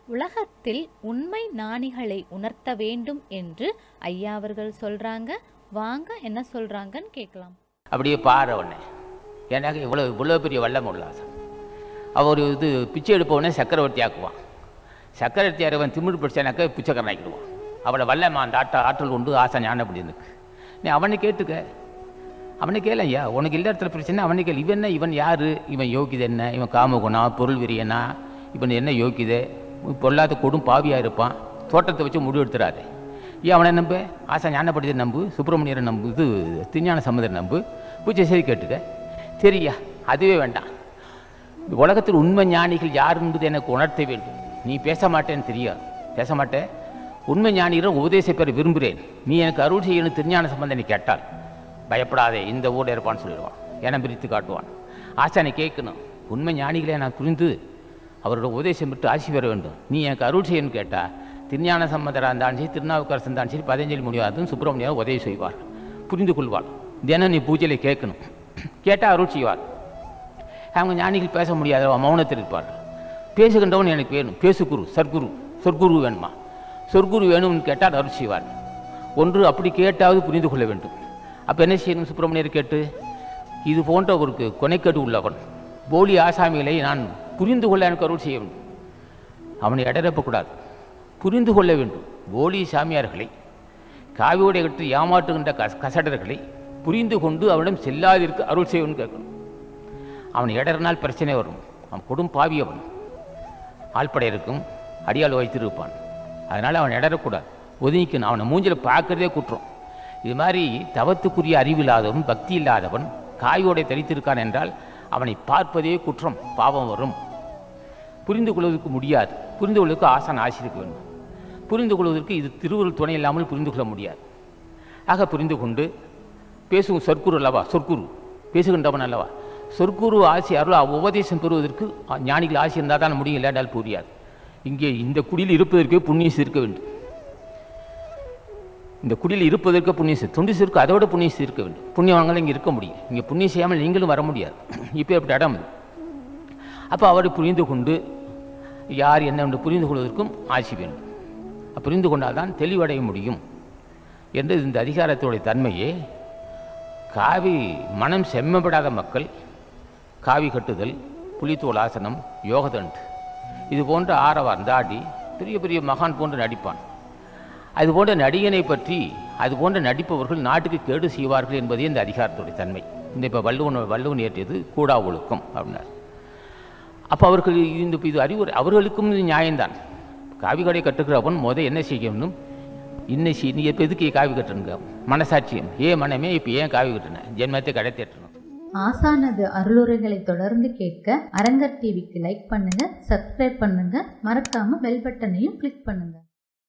உலகத்தில் உண்மை ஞானிகளை உணர்த்த வேண்டும் என்று ஐயா அவர்கள் சொல்றாங்க வாங்க என்ன சொல்றாங்கன்னு கேட்கலாம் அப்படியே பாரு உடனே எனக்கு இவ்வளோ இவ்வளோ பெரிய வல்லம் உள்ள ஆசை அவர் இது பிச்சை எடுப்பவனே சக்கரவர்த்தி ஆக்குவான் சக்கரவர்த்தி அரவன் திமிர் பிடிச்சானாக்க பிச்சைக்காரன் ஆக்கிடுவான் அவளை வல்லமா அந்த ஆட்ட ஆற்றல் உண்டு ஆசை ஞானம் அப்படி இருக்கு நீ அவனை கேட்டுக்க அவனை கேள ஐயா உனக்கு இல்ல இடத்துல பிரச்சனை அவனை கேளு இவன் என்ன இவன் யாரு இவன் யோகிதை என்ன இவன் காமகுணா பொருள் விரியனா இவன் என்ன யோகிதை பொல்லாத கொடும் பாவியாக இருப்பான் தோட்டத்தை வச்சு முடிவு எடுத்துறாரு ஏன் அவனை நம்பு ஆசா ஞானப்படுத்தி நம்பு சுப்பிரமணியரை நம்பு இது திருஞான சமுதரை நம்பு பூஜை செய்து கேட்டுக்க சரியா அதுவே வேண்டாம் இந்த உலகத்தில் உண்மை ஞானிகள் யார் என்பது எனக்கு உணர்த்த வேண்டும் நீ பேச மாட்டேன்னு தெரியாது பேச மாட்டேன் உண்மை ஞானிகளும் உபதேச பெற விரும்புகிறேன் நீ எனக்கு அருள் செய்யணும் திருஞான சம்பந்தனை கேட்டால் பயப்படாதே இந்த ஊரில் இருப்பான்னு சொல்லிடுவான் என பிரித்து காட்டுவான் ஆசானை கேட்கணும் உண்மை ஞானிகளை நான் புரிந்து அவரோட உபதேசம் பெற்று ஆசி பெற வேண்டும் நீ எனக்கு அருள் செய்யணும்னு கேட்டால் திருஞான சம்பந்தராக இருந்தாலும் சரி திருநாவுக்கரசு இருந்தாலும் சரி பதஞ்சலி முடியாதும் சுப்பிரமணியம் உதவி செய்வார் புரிந்து கொள்வாள் தினம் நீ பூஜையில் கேட்கணும் கேட்டால் அருள் செய்வார் அவங்க ஞானிகள் பேச முடியாத மௌனத்தில் இருப்பார்கள் பேசுகின்றவன் எனக்கு வேணும் பேசு குரு சர்க்குரு சொற்குரு வேணுமா சொற்குரு வேணும்னு கேட்டால் அருள் செய்வார் ஒன்று அப்படி கேட்டாவது புரிந்து கொள்ள வேண்டும் அப்போ என்ன செய்யணும் சுப்பிரமணியர் கேட்டு இது போன்ற ஒரு கொனைக்கேடு உள்ளவன் போலி ஆசாமிகளை நான் புரிந்து கொள்ள எனக்கு அருள் செய்ய வேண்டும் அவனை இடரப்பக்கூடாது புரிந்து கொள்ள வேண்டும் போலி சாமியார்களை காவியோடை கட்டி ஏமாற்றுகின்ற கச கசடர்களை புரிந்து கொண்டு அவனிடம் செல்லாதிருக்க அருள் செய்யணும்னு கேட்கணும் அவன் இடறினால் பிரச்சனை வரும் அவன் கொடும் பாவி அவன் ஆள்படை இருக்கும் அடியால் வைத்திருப்பான் அதனால் அவன் இடறக்கூடாது ஒதுங்கிக்கணும் அவனை மூஞ்சில் பார்க்கறதே குற்றம் இது மாதிரி தவத்துக்குரிய அறிவில்லாதவன் பக்தி இல்லாதவன் காயோடை தரித்திருக்கான் என்றால் அவனை பார்ப்பதே குற்றம் பாவம் வரும் புரிந்து கொள்வதற்கு முடியாது புரிந்து கொள்வதற்கு ஆசான் ஆசிரியக்க வேண்டும் புரிந்து கொள்வதற்கு இது திருவுருள் துணை இல்லாமல் புரிந்து கொள்ள முடியாது ஆக புரிந்து கொண்டு பேசும் சொற்குரு அல்லவா சொற்குரு பேசுகின்றவன் அல்லவா சொற்குரு ஆசி அருள் உபதேசம் பெறுவதற்கு ஞானிகள் ஆசி இருந்தால் தான் முடியும் இல்லாண்டால் புரியாது இங்கே இந்த குடியில் இருப்பதற்கே புண்ணியம் சேர்க்க வேண்டும் இந்த குடியில் இருப்பதற்கு புண்ணியம் சேர்க்க தொண்டு சேர்க்க அதோட புண்ணியம் சேர்க்க வேண்டும் புண்ணியவான்கள் இங்கே இருக்க முடியும் இங்கே புண்ணியம் செய்யாமல் நீங்களும் வர முடியாது இப்போ எப்படி இடம் இது அப்போ அவரை புரிந்து கொண்டு யார் என்ன என்று புரிந்து கொள்வதற்கும் ஆசி வேண்டும் புரிந்து கொண்டால் தான் தெளிவடைய முடியும் என்று இந்த அதிகாரத்துடைய தன்மையே காவி மனம் செம்மப்படாத மக்கள் காவி கட்டுதல் புலித்தோல் ஆசனம் யோகதண்ட் இது போன்ற ஆரவார் தாடி பெரிய பெரிய மகான் போன்று நடிப்பான் அது போன்ற நடிகனை பற்றி அது போன்ற நடிப்பவர்கள் நாட்டுக்கு கேடு செய்வார்கள் என்பதே இந்த அதிகாரத்துடைய தன்மை இந்த இப்போ வள்ளுவன் வள்ளுவன் ஏற்றியது கூடா ஒழுக்கம் அப்படின்னார் அப்போ அவர்கள் இந்த இது அறிவுரை அவர்களுக்கும் இது நியாயம்தான் காவி கடை கட்டுக்கிறவன் முத என்ன செய்யணும் இன்னும் செய் நீ இப்போ எதுக்கு காவி கட்டுனுங்க மனசாட்சியம் ஏன் மனமே இப்போ ஏன் காவி கட்டுன ஜென்மத்தை கடை தேட்டணும் ஆசானது அருளுரைகளை தொடர்ந்து கேட்க அரங்கர் டிவிக்கு லைக் பண்ணுங்க சப்ஸ்கிரைப் பண்ணுங்க மறக்காம பெல் பட்டனையும் கிளிக் பண்ணுங்க